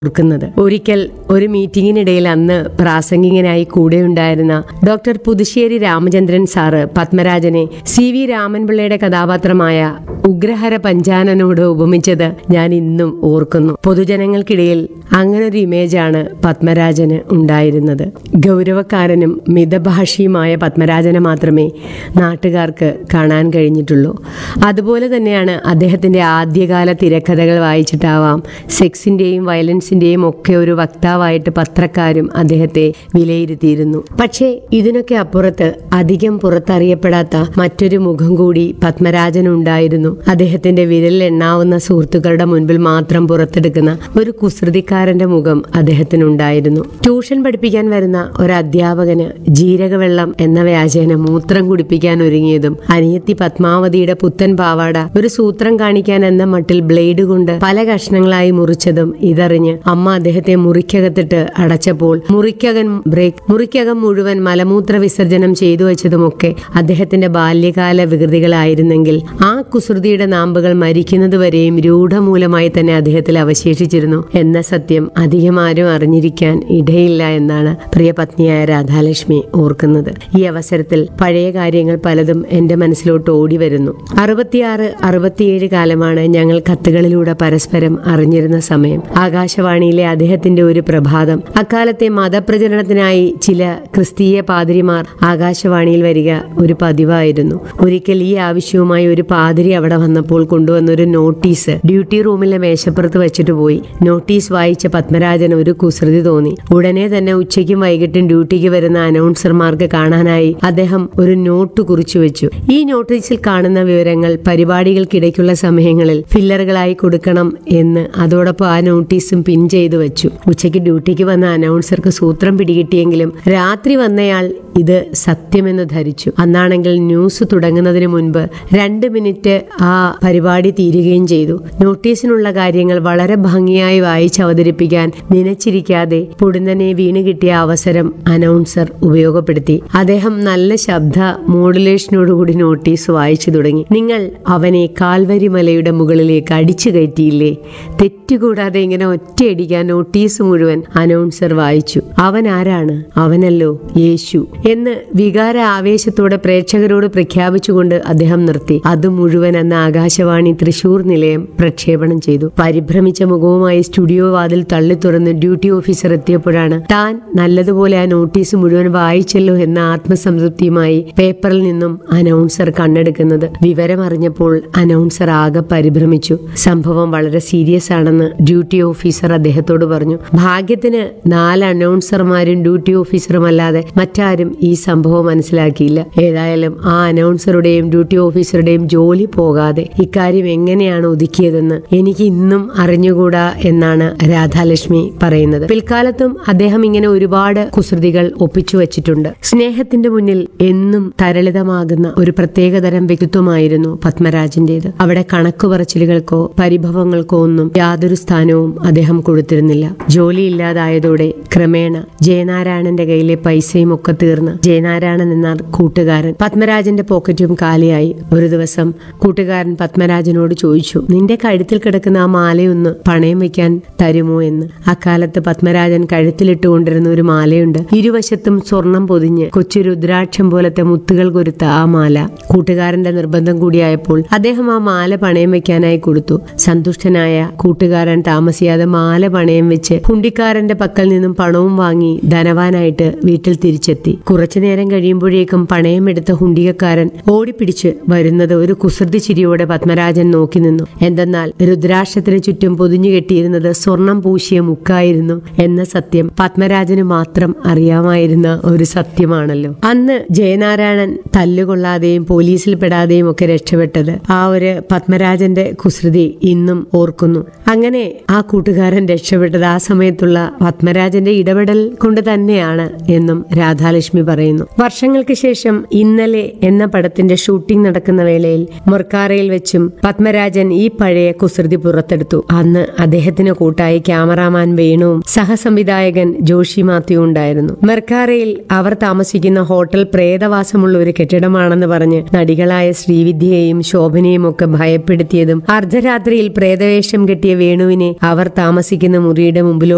ഓർക്കുന്നത് ഒരിക്കൽ ഒരു മീറ്റിംഗിനിടയിൽ അന്ന് പ്രാസംഗികനായി കൂടെയുണ്ടായിരുന്ന ഡോക്ടർ പുതുശ്ശേരി രാമചന്ദ്രൻ സാറ് പത്മരാജനെ സി വി രാമൻപിള്ളയുടെ കഥാപാത്രമായ ഉഗ്രഹര പഞ്ചാനനോട് ഉപമിച്ചത് ഞാൻ ഇന്നും ഓർക്കുന്നു പൊതുജനങ്ങൾക്കിടയിൽ അങ്ങനൊരു ഇമേജാണ് പത്മരാജന് ഉണ്ടായിരുന്നത് ഗൗരവക്കാരനും മിതഭാഷിയുമായ പത്മരാജനെ മാത്രമേ നാട്ടുകാർക്ക് കാണാൻ കഴിഞ്ഞിട്ടുള്ളൂ അതുപോലെ തന്നെയാണ് അദ്ദേഹത്തിന്റെ ആദ്യകാല തിരക്കഥകൾ വായിച്ചിട്ടാവാം സെക്സിന്റെയും വയലൻസിന്റെയും ഒക്കെ ഒരു വക്താവായിട്ട് പത്രക്കാരും അദ്ദേഹത്തെ വിലയിരുത്തിയിരുന്നു പക്ഷേ ഇതിനൊക്കെ അപ്പുറത്ത് അധികം പുറത്തറിയപ്പെടാത്ത മറ്റൊരു മുഖം കൂടി പത്മരാജനുണ്ടായിരുന്നു അദ്ദേഹത്തിന്റെ വിരലിൽ എണ്ണാവുന്ന സുഹൃത്തുക്കളുടെ മുൻപിൽ മാത്രം പുറത്തെടുക്കുന്ന ഒരു കുസൃതിക്കാരന്റെ മുഖം അദ്ദേഹത്തിനുണ്ടായിരുന്നു ട്യൂഷൻ പഠിപ്പിക്കാൻ വരുന്ന ഒരു അധ്യാപകന് ജീരകവെള്ളം എന്ന വ്യാജേന മൂത്രം കുടിപ്പിക്കാൻ ഒരുങ്ങിയതും അനിയത്തി പത്മാവതിയുടെ പുത്തൻ പാവാട ഒരു സൂത്രം കാണിക്കാൻ എന്ന മട്ടിൽ ബ്ലേഡ് കൊണ്ട് പല കഷ്ണങ്ങളായി മുറിച്ചതും ഇതറിഞ്ഞ് അമ്മ അദ്ദേഹത്തെ മുറിക്കകത്തിട്ട് അടച്ചപ്പോൾ മുറിക്കകം ബ്രേക്ക് മുറിക്കകം മുഴുവൻ മലമൂത്ര വിസർജനം ചെയ്തു വെച്ചതുമൊക്കെ അദ്ദേഹത്തിന്റെ ബാല്യകാല വികൃതികളായിരുന്നെങ്കിൽ ആ കുസൃതിയുടെ നാമ്പുകൾ മരിക്കുന്നതുവരെയും രൂഢമൂലമായി തന്നെ അദ്ദേഹത്തിൽ അവശേഷിച്ചിരുന്നു എന്ന സത്യം അധികം ആരും അറിഞ്ഞിരിക്കാൻ ഇടയില്ല എന്നാണ് പ്രിയ പത്നിയായ രാധാലക്ഷ്മി ഓർക്കുന്നത് ഈ അവസരത്തിൽ പഴയ കാര്യങ്ങൾ പലതും എന്റെ മനസ്സിലോട്ട് ഓടി വരുന്നു അറുപത്തിയാറ് അറുപത്തിയേഴ് കാലമാണ് ഞങ്ങൾ കത്തുകളിലൂടെ പരസ്പരം അറിഞ്ഞിരുന്ന സമയം ആകാശവാണിയിലെ അദ്ദേഹത്തിന്റെ ഒരു പ്രഭാതം അക്കാലത്തെ മതപ്രചരണത്തിനായി ചില ക്രിസ്തീയ പാതിരിമാർ ആകാശവാണിയിൽ വരിക ഒരു പതിവായിരുന്നു ഒരിക്കൽ ഈ ആവശ്യവുമായി ഒരു പാതിരി അവിടെ വന്നപ്പോൾ കൊണ്ടുവന്ന ഒരു നോട്ടീസ് ഡ്യൂട്ടി റൂമിലെ മേശപ്പുറത്ത് വെച്ചിട്ട് പോയി നോട്ടീസ് വായിച്ച പത്മരാജൻ ഒരു കുസൃതി തോന്നി ഉടനെ തന്നെ ഉച്ചയ്ക്കും വൈകിട്ടും ഡ്യൂട്ടിക്ക് വരുന്ന അനൗൺസർമാർക്ക് കാണാനായി അദ്ദേഹം ഒരു നോട്ട് കുറിച്ചു വെച്ചു ഈ നോട്ടീസിൽ കാണുന്ന വിവരങ്ങൾ പരിപാടികൾക്കിടയ്ക്കുള്ള സമയങ്ങളിൽ ഫില്ലറുകളായി കൊടുക്കണം എന്ന് അതോടൊപ്പം ആ നോട്ടീസും പിൻ ചെയ്തു വെച്ചു ഉച്ചയ്ക്ക് ഡ്യൂട്ടിക്ക് വന്ന അനൗൺസർക്ക് സൂത്രം പിടികിട്ടിയെങ്കിലും രാത്രി വന്നയാൾ ഇത് സത്യമെന്ന് ധരിച്ചു അന്നാണെങ്കിൽ ന്യൂസ് തുടങ്ങുന്നതിന് മുൻപ് രണ്ട് മിനിറ്റ് ആ പരിപാടി തീരുകയും ചെയ്തു നോട്ടീസിനുള്ള കാര്യങ്ങൾ വളരെ ഭംഗിയായി വായിച്ച് അവതരിപ്പിക്കാൻ നനച്ചിരിക്കാതെ പൊടുന്നനെ വീണ് കിട്ടിയ അവസരം അനൗൺസർ ഉപയോഗപ്പെടുത്തി അദ്ദേഹം നല്ല ശബ്ദ മോഡുലേഷനോടുകൂടി നോട്ടീസ് വായിച്ചു തുടങ്ങി നിങ്ങൾ അവനെ കാൽവരി മലയുടെ മുകളിലേക്ക് അടിച്ചു കയറ്റിയില്ലേ തെറ്റുകൂടാതെ ഇങ്ങനെ ഒറ്റയടിക്കാൻ നോട്ടീസ് മുഴുവൻ അനൗൺസർ വായിച്ചു അവൻ ആരാണ് അവനല്ലോ യേശു എന്ന് വികാര ആവേശത്തോടെ പ്രേക്ഷകരോട് പ്രഖ്യാപിച്ചുകൊണ്ട് അദ്ദേഹം നിർത്തി അത് മുഴുവൻ അന്ന് ആകാശവാണി തൃശൂർ നിലയം പ്രക്ഷേപണം ചെയ്തു പരിഭ്രമിച്ച മുഖവുമായി സ്റ്റുഡിയോ വാതിൽ തള്ളി തുറന്ന് ഡ്യൂട്ടി ഓഫീസർ എത്തിയപ്പോഴാണ് താൻ നല്ലതുപോലെ ആ നോട്ടീസ് മുഴുവൻ വായിച്ചല്ലോ എന്ന ആത്മസംതൃപ്തിയുമായി പേപ്പറിൽ നിന്നും അനൗൺസർ കണ്ണെടുക്കുന്നത് വിവരമറിഞ്ഞപ്പോൾ അനൗൺസർ ആകെ പരിഭ്രമിച്ചു സംഭവം വളരെ സീരിയസ് ആണെന്ന് ഡ്യൂട്ടി ഓഫീസർ അദ്ദേഹത്തോട് പറഞ്ഞു ഭാഗ്യത്തിന് നാല് അനൗൺസർമാരും ഡ്യൂട്ടി ഓഫീസറും അല്ലാതെ മറ്റാരും ഈ സംഭവം മനസ്സിലാക്കിയില്ല ഏതായാലും ആ അനൗൺസറുടെയും ഡ്യൂട്ടി ഓഫീസറുടെയും ജോലി പോകാതെ ഇക്കാര്യം എങ്ങനെയാണ് ഒതുക്കിയതെന്ന് എനിക്ക് ഇന്നും അറിഞ്ഞുകൂടാ എന്നാണ് രാധാലക്ഷ്മി പറയുന്നത് പിൽക്കാലത്തും അദ്ദേഹം ഇങ്ങനെ ഒരുപാട് കുസൃതികൾ ഒപ്പിച്ചു വച്ചിട്ടുണ്ട് സ്നേഹത്തിന്റെ മുന്നിൽ എന്നും തരളിതമാകുന്ന ഒരു പ്രത്യേകതരം വ്യക്തിത്വമായിരുന്നു പത്മരാജന്റേത് അവിടെ കണക്കു പറച്ചിലുകൾക്കോ പരിഭവങ്ങൾക്കോ ഒന്നും യാതൊരു സ്ഥാനവും അദ്ദേഹം കൊടുത്തിരുന്നില്ല ജോലിയില്ലാതായതോടെ ക്രമേണ ജയനാരായണന്റെ കയ്യിലെ പൈസയും ഒക്കെ തീർന്ന് ജയനാരായണൻ എന്ന കൂട്ടുകാരൻ പത്മരാജന്റെ പോക്കറ്റും കാലിയായി ഒരു ദിവസം കൂട്ടുകാരൻ പത്മരാജനോട് ചോദിച്ചു നിന്റെ കഴുത്തിൽ കിടക്കുന്ന ആ മാലയൊന്ന് പണയം വെക്കാൻ തരുമോ എന്ന് അക്കാലത്ത് പത്മരാജൻ കഴുത്തിലിട്ടുകൊണ്ടിരുന്ന ഒരു മാലയുണ്ട് ഇരുവശത്തും സ്വർണം പൊതിഞ്ഞ് കൊച്ചു രുദ്രാക്ഷം പോലത്തെ മുത്തുകൾ കൊരുത്ത ആ മാല കൂട്ടുകാരന്റെ നിർബന്ധം കൂടിയായപ്പോൾ അദ്ദേഹം ആ മാല പണയം വെക്കാനായി കൊടുത്തു സന്തുഷ്ടനായ കൂട്ടുകാരൻ താമസിയാതെ മാല പണയം വെച്ച് ഹുണ്ടിക്കാരന്റെ പക്കൽ നിന്നും പണവും വാങ്ങി ധനവാനായിട്ട് വീട്ടിൽ തിരിച്ചെത്തി കുറച്ചു നേരം കഴിയുമ്പോഴേക്കും പണയമെടുത്ത ഹുണ്ടികക്കാരൻ ഓടിപ്പിടിച്ച് വരുന്നത് ഒരു കുസൃതി ചിരിയോടെ പത്മരാജൻ നോക്കി നിന്നു എന്തെന്നാൽ രുദ്രാക്ഷത്തിന് ചുറ്റും പൊതിഞ്ഞു കെട്ടിയിരുന്നത് സ്വർണം പൂശിയ മുക്കായിരുന്നു എന്ന സത്യം പത്മരാജന് മാത്രം അറിയാമായിരുന്ന ഒരു സത്യമാണല്ലോ അന്ന് ജയനാരായണൻ തല്ലുകൊള്ളാതെയും പോലീസിൽ പെടാതെയും ഒക്കെ രക്ഷപ്പെട്ടത് ആ ഒരു പത്മരാജന്റെ കുസൃതി ഇന്നും ഓർക്കുന്നു അങ്ങനെ ആ കൂട്ടുകാരൻ രക്ഷപ്പെട്ടത് ആ സമയത്തുള്ള പത്മരാജന്റെ ഇടപെടൽ കൊണ്ട് തന്നെയാണ് എന്നും രാധാലക്ഷ്മി പറയുന്നു വർഷങ്ങൾക്ക് ശേഷം ഇന്നലെ എന്ന പടത്തിന്റെ ഷൂട്ടിംഗ് നടക്കുന്ന വേളയിൽ മൊർക്കാറയിൽ വെച്ചും പത്മരാജൻ ഈ പഴയ കുസൃതി പുറത്തെടുത്തു അന്ന് അദ്ദേഹത്തിന് കൂട്ടായി ക്യാമറാമാൻ വേണുവും സഹസംവിധായകൻ ജോഷി മാത്യു ഉണ്ടായിരുന്നു മെർക്കാറയിൽ അവർ താമസിക്കുന്ന ഹോട്ടൽ പ്രേതവാസമുള്ള ഒരു കെട്ടിടമാണെന്ന് പറഞ്ഞ് നടികളായ ശ്രീവിദ്യയെയും ശോഭനയും ഒക്കെ ഭയപ്പെടുത്തിയതും അർദ്ധരാത്രിയിൽ പ്രേതവേഷം കെട്ടിയ വേണുവിനെ അവർ താമസിക്കുന്ന മുറിയുടെ മുമ്പിലോ